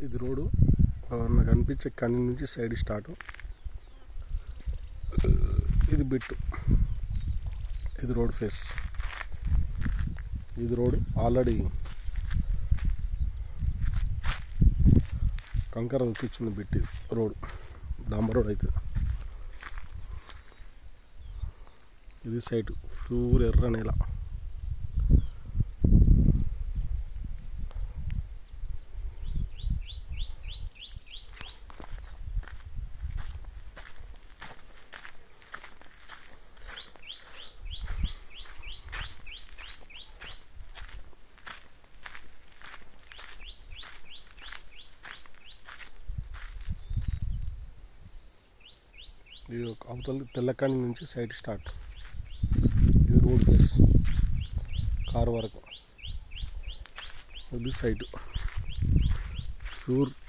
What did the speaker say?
ఇది రోడ్డు ఆ, నాకు కనిపించే కని నుంచి సైడ్ స్టార్ట్ ఇది బిట్టు ఇది రోడ్ ఫేస్ ఇది రోడ్ ఆల్రెడీ కంకర ఉక్కిచ్చింది బిట్ ఇది రోడ్ డాంబర్ రోడ్ అయితే ఇది సైడ్ ప్యూర్ ఎర్ర నేల ఇది ఒక అవతల తెల్లకాని నుంచి సైడ్ స్టార్ట్ ఇది రోడ్ ఫేస్ కారు వరకు ఇది సైడ్ ప్యూర్